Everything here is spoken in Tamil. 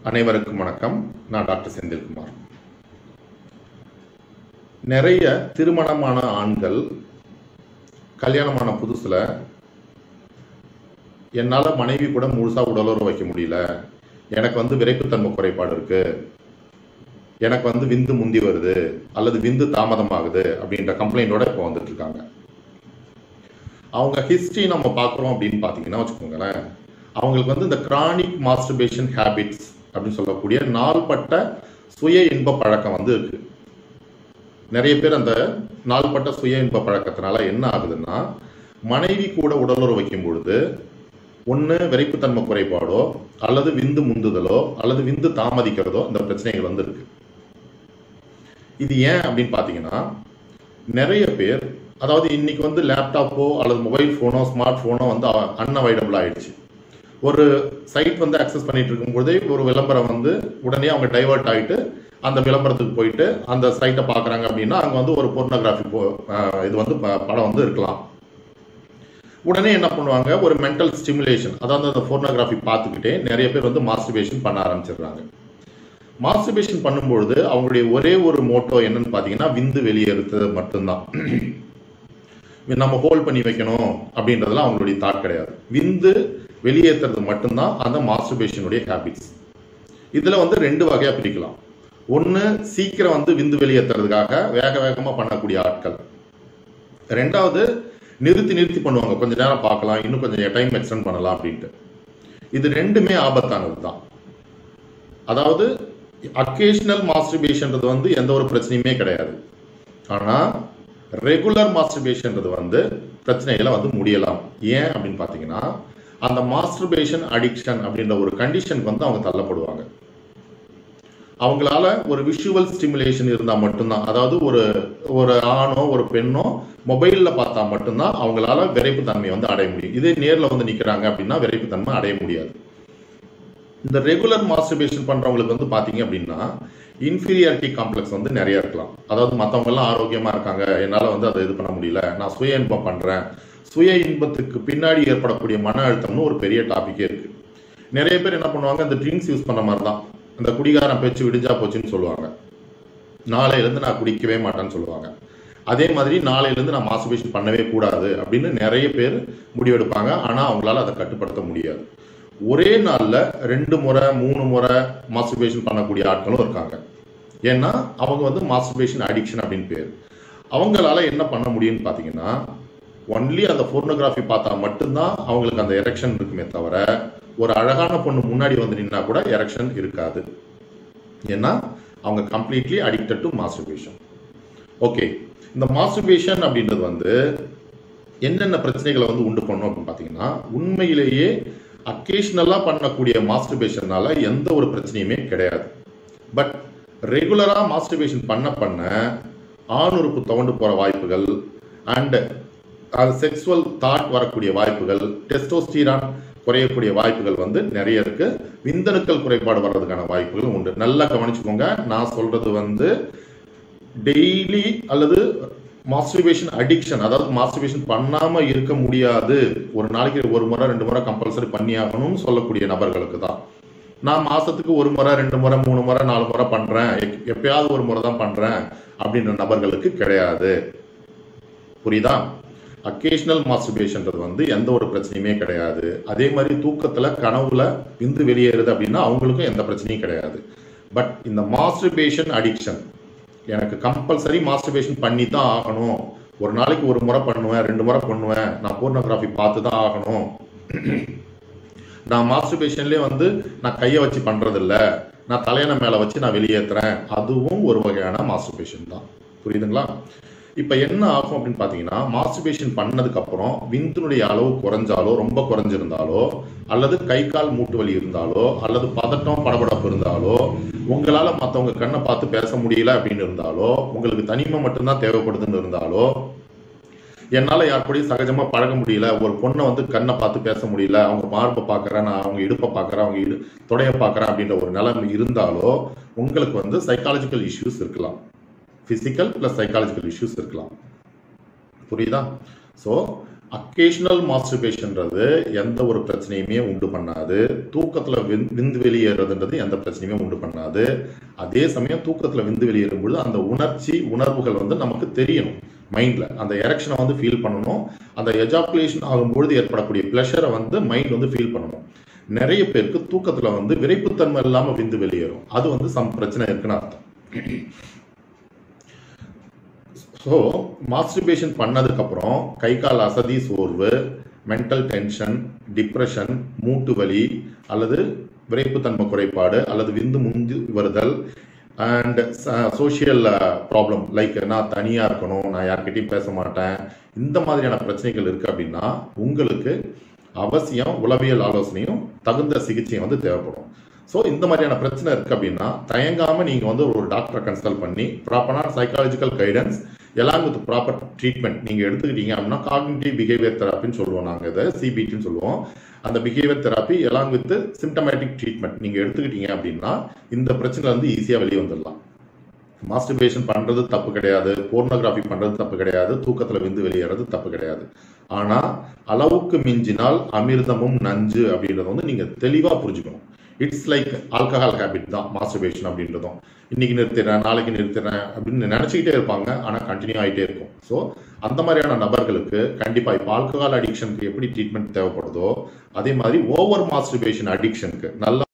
அனைவருக்கும் வணக்கம் நான் டாக்டர் செந்தில்குமார் நிறைய திருமணமான ஆண்கள் கல்யாணமான புதுசுல என்னால் மனைவி கூட முழுசா உடலுறவு வைக்க முடியல எனக்கு வந்து விரைப்புத்தன்மை குறைபாடு இருக்கு எனக்கு வந்து விந்து முந்தி வருது அல்லது விந்து தாமதமாகுது அப்படின்ற கம்ப்ளைண்டோட இப்போ வந்துட்டு இருக்காங்க அவங்க ஹிஸ்டரி நம்ம பார்க்குறோம் அப்படின்னு பார்த்தீங்கன்னா வச்சுக்கோங்களேன் அவங்களுக்கு வந்து இந்த கிரானிக் மாஸ்டர்பேஷன் ஹேபிட்ஸ் அப்படின்னு சொல்லக்கூடிய நாள்பட்ட சுய இன்ப பழக்கம் வந்து இருக்கு நிறைய பேர் அந்த நாள்பட்ட சுய இன்ப பழக்கத்தினால என்ன ஆகுதுன்னா மனைவி கூட உடலுறவு வைக்கும் பொழுது ஒன்று விரைப்புத்தன்மை குறைபாடோ அல்லது விந்து முந்துதலோ அல்லது விந்து தாமதிக்கிறதோ இந்த பிரச்சனைகள் வந்து இருக்கு இது ஏன் அப்படின்னு பார்த்தீங்கன்னா நிறைய பேர் அதாவது இன்னைக்கு வந்து லேப்டாப்போ அல்லது மொபைல் ஃபோனோ ஸ்மார்ட் ஃபோனோ வந்து அன்அவைலபிள் ஆயிடுச்சு ஒரு சைட் வந்து அக்சஸ் பண்ணிட்டு இருக்கும்போதே ஒரு விளம்பரம் வந்து உடனே அவங்க டைவர்ட் ஆகிட்டு அந்த விளம்பரத்துக்கு போயிட்டு அந்த சைட்டை பார்க்குறாங்க அப்படின்னா அங்கே வந்து ஒரு போர்னோகிராஃபி இது வந்து ப- படம் வந்து இருக்கலாம் உடனே என்ன பண்ணுவாங்க ஒரு மென்டல் ஸ்டிமுலேஷன் அதாவது அந்த போர்னோகிராஃபி பார்த்துக்கிட்டே நிறைய பேர் வந்து மாஸ்டர்பேஷன் பண்ண ஆரம்பிச்சிடுறாங்க மாஸ்டர்பேஷன் பண்ணும்பொழுது அவங்களுடைய ஒரே ஒரு மோட்டோ என்னன்னு பார்த்தீங்கன்னா விந்து வெளியேறுறது மட்டும்தான் நம்ம ஹோல்ட் பண்ணி வைக்கணும் அப்படின்றதுலாம் அவங்களுடைய தாட் கிடையாது விந்து வெளியேற்றுறது மட்டும்தான் அந்த மாஸ்டர்பேஷனுடைய ஹேபிட்ஸ் இதுல வந்து ரெண்டு வகையா பிரிக்கலாம் ஒன்று சீக்கிரம் வந்து விந்து வெளியேற்றுறதுக்காக வேக வேகமா பண்ணக்கூடிய ஆட்கள் ரெண்டாவது நிறுத்தி நிறுத்தி பண்ணுவாங்க கொஞ்ச நேரம் பார்க்கலாம் இன்னும் கொஞ்சம் டைம் எக்ஸ்டெண்ட் பண்ணலாம் அப்படின்ட்டு இது ரெண்டுமே ஆபத்தானது தான் அதாவது அக்கேஷனல் மாஸ்டர்பேஷன்றது வந்து எந்த ஒரு பிரச்சனையுமே கிடையாது ஆனா ரெகுலர் மாஸ்டர்பேஷன்றது வந்து பிரச்சனைகளை வந்து முடியலாம் ஏன் அப்படின்னு பார்த்தீங்கன்னா அந்த மாஸ்டர்பேஷன் அடிக்ஷன் அப்படின்ற ஒரு கண்டிஷனுக்கு வந்து அவங்க தள்ளப்படுவாங்க அவங்களால ஒரு விஷுவல் ஸ்டிமுலேஷன் இருந்தால் மட்டும்தான் அதாவது ஒரு ஒரு ஆணோ ஒரு பெண்ணோ மொபைலில் பார்த்தா மட்டும்தான் அவங்களால விரைப்புத்தன்மையை வந்து அடைய முடியும் இதே நேரில் வந்து நிற்கிறாங்க அப்படின்னா விரைப்புத்தன்மை அடைய முடியாது இந்த ரெகுலர் மாஸ்டர்பேஷன் பண்றவங்களுக்கு வந்து பாத்தீங்க அப்படின்னா இன்ஃபீரியாரிட்டி காம்ப்ளெக்ஸ் வந்து நிறைய இருக்கலாம் அதாவது மத்தவங்க எல்லாம் ஆரோக்கியமா இருக்காங்க என்னால வந்து அதை இது பண்ண முடியல நான் சுய இன்பம் பண்றேன் சுய இன்பத்துக்கு பின்னாடி ஏற்படக்கூடிய மன அழுத்தம்னு ஒரு பெரிய டாபிக்கே இருக்கு நிறைய பேர் என்ன பண்ணுவாங்க இந்த ட்ரிங்க்ஸ் யூஸ் பண்ண மாதிரி தான் இந்த குடிகாரன் பேச்சு விடிஞ்சா போச்சுன்னு சொல்லுவாங்க நாளையில இருந்து நான் குடிக்கவே மாட்டேன்னு சொல்லுவாங்க அதே மாதிரி நாளையில இருந்து நான் மாஸ்டர்பேஷன் பண்ணவே கூடாது அப்படின்னு நிறைய பேர் முடிவெடுப்பாங்க ஆனா அவங்களால அதை கட்டுப்படுத்த முடியாது ஒரே நாள்ல ரெண்டு முறை மூணு முறை மாஸ்டர்பேஷன் பண்ணக்கூடிய ஆட்களும் இருக்காங்க ஏன்னா அவங்க வந்து மாஸ்டர்பேஷன் அடிக்ஷன் அப்படின்னு பேர் அவங்களால என்ன பண்ண முடியும்னு பார்த்தீங்கன்னா ஒன்லி அந்த போர்னோகிராஃபி பார்த்தா மட்டும்தான் அவங்களுக்கு அந்த எரெக்ஷன் இருக்குமே தவிர ஒரு அழகான பொண்ணு முன்னாடி வந்து நின்னா கூட எரெக்ஷன் இருக்காது ஏன்னா அவங்க completely addicted to masturbation okay இந்த மாஸ்டர்பேஷன் அப்படின்றது வந்து என்னென்ன பிரச்சனைகளை வந்து உண்டு பண்ணும் அப்படின்னு பார்த்தீங்கன்னா உண்மையிலேயே அக்கேஷனலாக பண்ணக்கூடிய மாஸ்டர்பேஷனால எந்த ஒரு பிரச்சனையுமே கிடையாது பட் ரெகுலராக மாஸ்டர்பேஷன் பண்ண பண்ண ஆணுறுப்பு துவண்டு போகிற வாய்ப்புகள் அண்ட் அது செக்ஸுவல் தாட் வரக்கூடிய வாய்ப்புகள் டெஸ்டோஸ்டீரான் குறையக்கூடிய வாய்ப்புகள் வந்து நிறைய இருக்கு விந்தணுக்கள் குறைபாடு வர்றதுக்கான வாய்ப்புகள் உண்டு நல்லா கவனிச்சுக்கோங்க நான் சொல்றது வந்து டெய்லி அல்லது மாஸ்டர்பேஷன் அடிக்ஷன் அதாவது மாஸ்டர்பேஷன் பண்ணாம இருக்க முடியாது ஒரு நாளைக்கு ஒரு முறை ரெண்டு முறை கம்பல்சரி பண்ணி ஆகணும்னு சொல்லக்கூடிய நபர்களுக்கு தான் நான் மாசத்துக்கு ஒரு முறை ரெண்டு முறை மூணு முறை நாலு முறை பண்றேன் எப்- எப்பயாவது ஒரு முறை தான் பண்றேன் அப்படின்ற நபர்களுக்கு கிடையாது புரியுதா அக்கேஷனல் மாஸ்டர்பேஷன்றது வந்து எந்த ஒரு பிரச்சனையுமே கிடையாது அதே மாதிரி தூக்கத்துல கனவுல விந்து வெளியேறுது அப்படின்னா அவங்களுக்கும் எந்த பிரச்சனையும் கிடையாது பட் இந்த மாஸ்டர்பேஷன் அடிக்ஷன் எனக்கு கம்பல்சரி மாஸ்டர்பேஷன் பண்ணி தான் ஆகணும் ஒரு நாளைக்கு ஒரு முறை பண்ணுவேன் ரெண்டு முறை பண்ணுவேன் நான் போர்னோகிராஃபி பார்த்து தான் ஆகணும் நான் மாஸ்டர்பேஷன்லேயே வந்து நான் கையை வச்சு பண்றது இல்ல நான் தலையணை மேல வச்சு நான் வெளியேற்றுறேன் அதுவும் ஒரு வகையான மாஸ்டர்பேஷன் தான் புரியுதுங்களா இப்போ என்ன ஆகும் அப்படின்னு பார்த்தீங்கன்னா மாஸ்டர்பேஷன் பண்ணதுக்கு அப்புறம் விந்தினுடைய அளவு குறைஞ்சாலோ ரொம்ப குறைஞ்சிருந்தாலோ அல்லது கை கால் மூட்டு வலி இருந்தாலோ அல்லது பதட்டம் படபடப்பு இருந்தாலோ உங்களால மற்றவங்க கண்ணை பார்த்து பேச முடியல அப்படின்னு இருந்தாலோ உங்களுக்கு தனிமை மட்டும்தான் தேவைப்படுதுன்னு இருந்தாலோ என்னால யார் கூடயும் சகஜமா பழக முடியல ஒரு பொண்ணை வந்து கண்ணை பார்த்து பேச முடியல அவங்க மார்பை பார்க்கறேன் நான் அவங்க இடுப்பை பார்க்கறேன் அவங்க இடு தொடைய பார்க்கறேன் அப்படின்ற ஒரு நிலைமை இருந்தாலோ உங்களுக்கு வந்து சைக்காலஜிக்கல் இஷ்யூஸ் இருக்கலாம் பிசிக்கல் பிளஸ் சைக்காலஜிக்கல் இஷ்யூஸ் இருக்கலாம் புரியுதா ஸோ அக்கேஷனல் மாஸ்டர்பேஷன்ன்றது எந்த ஒரு பிரச்சனையுமே உண்டு பண்ணாது தூக்கத்துல விந்- விந்து வெளியேறதுன்றது எந்த பிரச்சனையுமே உண்டு பண்ணாது அதே சமயம் தூக்கத்துல விந்து வெளியேறும் பொழுது அந்த உணர்ச்சி உணர்வுகள் வந்து நமக்கு தெரியணும் மைண்ட்ல அந்த எரெக்ஷனை வந்து ஃபீல் பண்ணணும் அந்த எஜாக்குலேஷன் ஆகும்பொழுது ஏற்படக்கூடிய ப்ளஷரை வந்து மைண்ட் வந்து ஃபீல் பண்ணணும் நிறைய பேருக்கு தூக்கத்துல வந்து விரைப்புத்தன்மை இல்லாம விந்து வெளியேறும் அது வந்து சம் பிரச்சனை இருக்குன்னு அர்த்தம் ஸோ மாஸ்டர்பேஷன் பண்ணதுக்கப்புறம் கை கால் அசதி சோர்வு மென்டல் டென்ஷன் டிப்ரெஷன் மூட்டு வலி அல்லது விரைப்புத்தன்மை குறைபாடு அல்லது விந்து முந்தி வருதல் அண்ட் சோஷியல் ப்ராப்ளம் லைக் நான் தனியாக இருக்கணும் நான் யார்கிட்டயும் பேச மாட்டேன் இந்த மாதிரியான பிரச்சனைகள் இருக்கு அப்படின்னா உங்களுக்கு அவசியம் உளவியல் ஆலோசனையும் தகுந்த சிகிச்சையும் வந்து தேவைப்படும் ஸோ இந்த மாதிரியான பிரச்சனை இருக்கு அப்படின்னா தயங்காம நீங்க வந்து ஒரு டாக்டரை கன்சல்ட் பண்ணி ப்ராப்பரான சைக்காலஜிக்கல் கைடன்ஸ் எல்லாம் வித் ப்ராப்பர் ட்ரீட்மெண்ட் நீங்க எடுத்துக்கிட்டீங்க அப்படின்னா காக்னிட்டிவ் பிஹேவியர் தெராப்பின்னு சொல்லுவோம் நாங்க இதை சிபிடின்னு சொல்லுவோம் அந்த பிஹேவியர் தெராப்பி எல்லாம் வித் சிம்டமேட்டிக் ட்ரீட்மெண்ட் நீங்க எடுத்துக்கிட்டீங்க அப்படின்னா இந்த பிரச்சனை வந்து ஈஸியா வெளியே வந்துடலாம் மாஸ்டர்பேஷன் பண்றது தப்பு கிடையாது போர்னோகிராஃபி பண்றது தப்பு கிடையாது தூக்கத்துல விந்து வெளியேறது தப்பு கிடையாது ஆனா அளவுக்கு மிஞ்சினால் அமிர்தமும் நஞ்சு அப்படின்றத வந்து நீங்க தெளிவா புரிஞ்சுக்கணும் இட்ஸ் லைக் ஆல்கஹால் ஹேபிட் தான் மாஸ்டர்பேஷன் அப்படின்றதும் இன்னைக்கு நிறுத்திடுறேன் நாளைக்கு நிறுத்திடுறேன் அப்படின்னு நினைச்சுக்கிட்டே இருப்பாங்க ஆனா கண்டினியூ ஆகிட்டே இருக்கும் ஸோ அந்த மாதிரியான நபர்களுக்கு கண்டிப்பா இப்போ ஆல்கஹால் அடிக்ஷனுக்கு எப்படி ட்ரீட்மெண்ட் தேவைப்படுதோ அதே மாதிரி ஓவர் மாஸ்டர்பேஷன் அடிக்ஷனுக்கு நல்ல